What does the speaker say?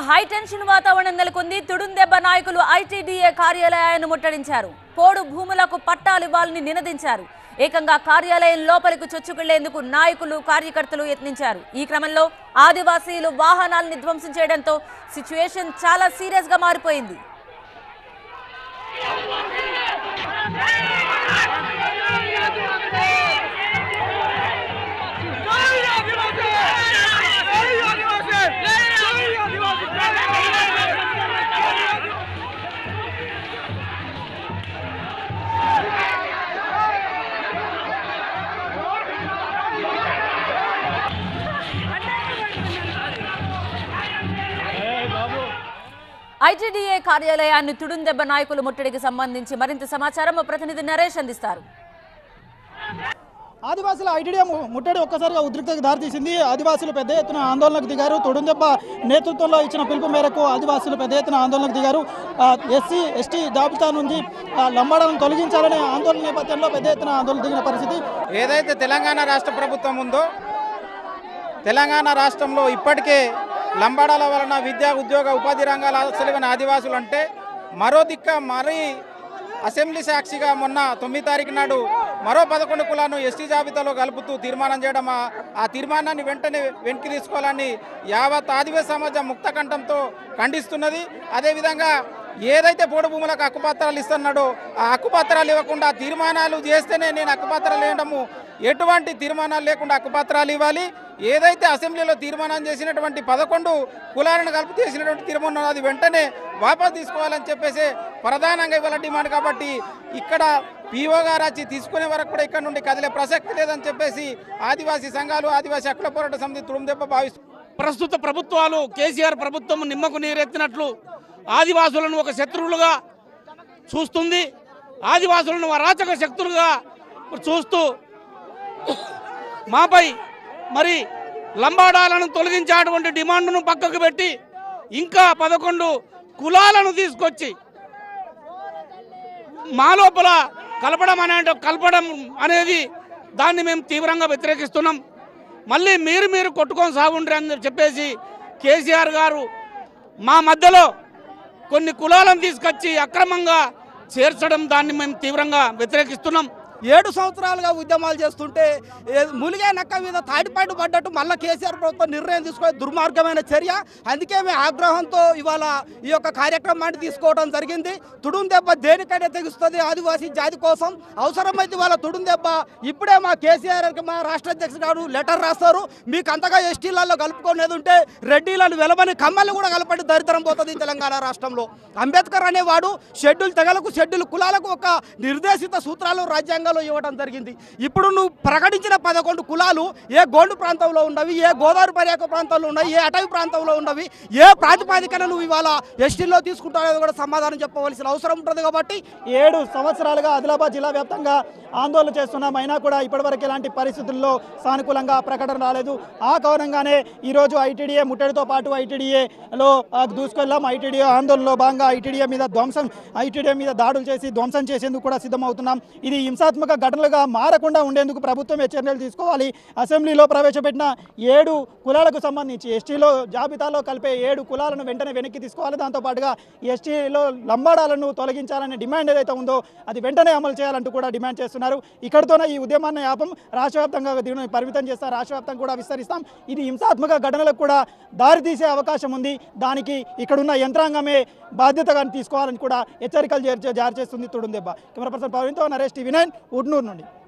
high tension వాతావరణం నెలకొంది తుడుందెబ్బ నాయకులు ఐటీడీఏ కార్యాలయాన్ని ముట్టడించారు పోడు భూములకు పట్టాలు ఇవ్వాలని నినదించారు ఏకంగా కార్యాలయం లోపలికి చొచ్చుకెళ్లేందుకు నాయకులు కార్యకర్తలు యత్నించారు ఈ క్రమంలో ఆదివాసీలు వాహనాలను ధ్వంసం చేయడంతో సిచ్యువేషన్ చాలా సీరియస్ గా మారిపోయింది ఐటీడీఏ కార్యాలయాన్ని తుడుందెబ్బ నాయకులు ముట్టడికి సంబంధించి మరింత సమాచారం మా ప్రతినిధి నరేష్ అందిస్తారు ఆదివాసుల ఐటీడీఎం ముట్టడి ఒక్కసారిగా ఉద్రిక్తకు దారితీసింది ఆదివాసులు పెద్ద ఎత్తున ఆందోళనకు దిగారు తొడుందెబ్బ నేతృత్వంలో ఇచ్చిన పిలుపు మేరకు ఆదివాసులు పెద్ద ఎత్తున ఆందోళనకు దిగారు ఎస్సీ ఎస్టీ జాబితా నుంచి ఆ, లంబాడాలను తొలగించాలనే ఆందోళన నేపథ్యంలో పెద్ద ఎత్తున ఆందోళన దిగిన పరిస్థితి ఏదైతే తెలంగాణ రాష్ట్ర ప్రభుత్వం ఉందో తెలంగాణ రాష్ట్రంలో ఇప్పటికే లంబాడాల వలన విద్యా ఉద్యోగ ఉపాధి రంగాల అసలైన ఆదివాసులు అంటే మరో దిక్క మరీ అసెంబ్లీ సాక్షిగా మొన్న తొమ్మిది తారీఖు నాడు మరో పదకొండు కులాలను ఎస్టీ జాబితాలో కలుపుతూ తీర్మానం చేయడం ఆ- ఆ తీర్మానాన్ని వెంటనే వెనక్కి తీసుకోవాలని యావత్ ఆదివాసీ సమాజం ముక్త కంఠంతో ఖండిస్తున్నది అదేవిధంగా ఏదైతే పోడు భూములకు హక్కుపత్రాలు ఇస్తున్నాడో ఆ హక్కుపత్రాలు ఇవ్వకుండా తీర్మానాలు చేస్తేనే నేను హక్కుపత్రాలు ఇవ్వడము ఎటువంటి తీర్మానాలు లేకుండా హక్కుపత్రాలు ఇవ్వాలి ఏదైతే అసెంబ్లీలో తీర్మానం చేసినటువంటి పదకొండు కులాలను కలిపి చేసినటువంటి తీర్మానం అది వెంటనే వాపస్ తీసుకోవాలని చెప్పేసి ప్రధానంగా ఇవాళ డిమాండ్ కాబట్టి ఇక్కడ పీఓ గారు వచ్చి తీసుకునే వరకు కూడా ఇక్కడ నుండి కదిలే ప్రసక్తి లేదని చెప్పేసి ఆదివాసీ సంఘాలు ఆదివాసీ హక్కుల పోరాట సమితి తుడుందెబ్బ భావిస్తుంది ప్రస్తుత ప్రభుత్వాలు కేసీఆర్ ప్రభుత్వం నిమ్మకు నీరెత్తినట్లు ఆదివాసులను ఒక శత్రువులుగా చూస్తుంది ఆదివాసులను అరాచక శక్తులుగా చూస్తూ మాపై మరి లంబాడాలను తొలగించేటువంటి డిమాండ్ను పక్కకు పెట్టి ఇంకా పదకొండు కులాలను తీసుకొచ్చి మా లోపల కలపడం అనే కలపడం అనేది దాన్ని మేము తీవ్రంగా వ్యతిరేకిస్తున్నాం మళ్ళీ మీరు మీరు కొట్టుకొని సాగుండ్రి అని చెప్పేసి కేసీఆర్ గారు మా మధ్యలో కొన్ని కులాలను తీసుకొచ్చి అక్రమంగా చేర్చడం దాన్ని మేము తీవ్రంగా వ్యతిరేకిస్తున్నాం ఏడు సంవత్సరాలుగా ఉద్యమాలు చేస్తుంటే ఏ- ములిగే నక్క మీద తాడిపాటు పడ్డట్టు మళ్ళీ కేసీఆర్ ప్రభుత్వం నిర్ణయం తీసుకునే దుర్మార్గమైన చర్య అందుకే మేము ఆగ్రహంతో ఇవాళ ఈ యొక్క కార్యక్రమాన్ని తీసుకోవడం జరిగింది తుడుం దెబ్బ దేనికైనా తెగిస్తుంది ఆదివాసీ జాతి కోసం అవసరమైతే ఇవాళ తుడుం దెబ్బ ఇప్పుడే మా కేసీఆర్ కి మా రాష్ట్ర అధ్యక్షుడు గారు లెటర్ రాస్తారు మీకు అంతగా ఎస్టీలలో కలుపుకునేది ఉంటే రెడ్డిలను వెలమని కమ్మల్ని కూడా కలపడి దరిద్రం పోతుంది తెలంగాణ రాష్ట్రంలో అంబేద్కర్ అనేవాడు షెడ్యూల్ తెగలకు షెడ్యూల్ కులాలకు ఒక నిర్దేశిత సూత్రాలు రాజ్యాంగంలో ఇవ్వడం జరిగింది ఇప్పుడు నువ్వు ప్రకటించిన పదకొండు కులాలు ఏ గోండు ప్రాంతంలో ఉన్నవి ఏ గోదావరి పర్యాక ప్రాంతంలో ఉన్నాయి ఏ అటవీ ప్రాంతంలో ఉన్నవి ఏ ప్రాతిపాదికన నువ్వు ఇవాళ ఎస్టీలో తీసుకుంటావు కూడా సమాధానం చెప్పవలసిన అవసరం ఉంటుంది కాబట్టి ఏడు సంవత్సరాలుగా ఆదిలాబాద్ జిల్లా వ్యాప్తంగా ఆందోళన చేస్తున్నాం అయినా కూడా ఇప్పటివరకు ఎలాంటి పరిస్థితుల్లో సానుకూలంగా ప్రకటన రాలేదు ఆ కారణంగానే ఈరోజు ఐటీడీఏ ముట్టడితో పాటు ఐటీడీఏలో దూసుకెళ్ళాం ఐటీడీఏ ఆందోళనలో భాగంగా ఐటీడీఏ మీద ధ్వంసం ఐటీడీఏ మీద దాడులు చేసి ధ్వంసం చేసేందుకు కూడా సిద్ధమవుతున్నాం ఇది హింసాత్మక ఘటనలుగా మారకుండా ఉండేందుకు ప్రభుత్వం చర్యలు తీసుకోవాలి అసెంబ్లీలో ప్రవేశపెట్టిన ఏడు కులాలకు సంబంధించి ఎస్టీలో జాబితాలో కలిపే ఏడు కులాలను వెంటనే వెనక్కి తీసుకోవాలి దాంతోపాటుగా ఎస్టీలో లంబాడాలను తొలగించాలనే డిమాండ్ ఏదైతే ఉందో అది వెంటనే అమలు చేయాలంటూ కూడా డిమాండ్ చేస్తున్నారు ఇక్కడితోనే ఈ ఉద్యమాన్ని ఆపం రాష్ట్ర వ్యాప్తంగా దీనిని పరిమితం చేస్తాం రాష్ట్ర వ్యాప్తంగా కూడా విస్తరిస్తాం ఇది హింసాత్మక ఘటనలకు కూడా దారితీసే అవకాశం ఉంది దానికి ఇక్కడున్న యంత్రాంగమే బాధ్యతగా తీసుకోవాలని కూడా హెచ్చరికలు జారీ జారీ చేస్తుంది తుడుందెబ్బ కెమెరా పర్సన్ పవన్తో నరేష్ టీవీ నైన్ ఉడ్నూరు నుండి